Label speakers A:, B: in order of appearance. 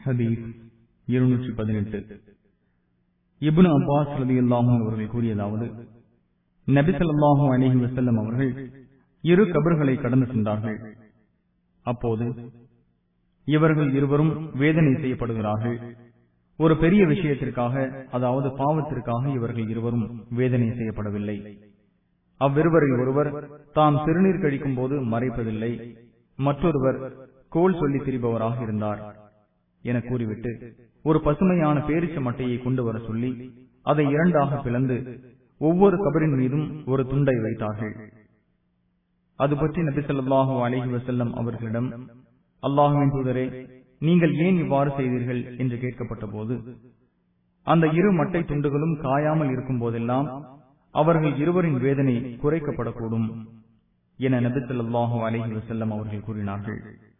A: ஹதீஸ் இருநூற்றி பதினெட்டு இப்னு அப்பாஸ் ரதியுல்லாஹும் அவர்கள் கூறியதாவது நபிசல்லாஹும் அலிஹி வசல்லம் அவர்கள் இரு கபர்களை கடந்து சென்றார்கள் அப்போது இவர்கள் இருவரும் வேதனை செய்யப்படுகிறார்கள் ஒரு பெரிய விஷயத்திற்காக அதாவது பாவத்திற்காக இவர்கள் இருவரும் வேதனை செய்யப்படவில்லை அவ்விருவரில் ஒருவர் தாம் சிறுநீர் கழிக்கும் போது மறைப்பதில்லை மற்றொருவர் கோல் சொல்லி திரிபவராக இருந்தார் என கூறிவிட்டு ஒரு பசுமையான பேரிச்ச மட்டையை கொண்டு வர சொல்லி அதை இரண்டாக பிளந்து ஒவ்வொரு கபரின் மீதும் ஒரு துண்டை வைத்தார்கள் அது பற்றி நபி சொல்லாஹு அலிஹி வசல்லம் அவர்களிடம் அல்லாஹுவின் தூதரே நீங்கள் ஏன் இவ்வாறு செய்தீர்கள் என்று கேட்கப்பட்ட போது அந்த இரு மட்டை துண்டுகளும் காயாமல் இருக்கும் போதெல்லாம் அவர்கள் இருவரின் வேதனை குறைக்கப்படக்கூடும் என நபி சொல்லாஹு அலிஹி வசல்லம் அவர்கள் கூறினார்கள்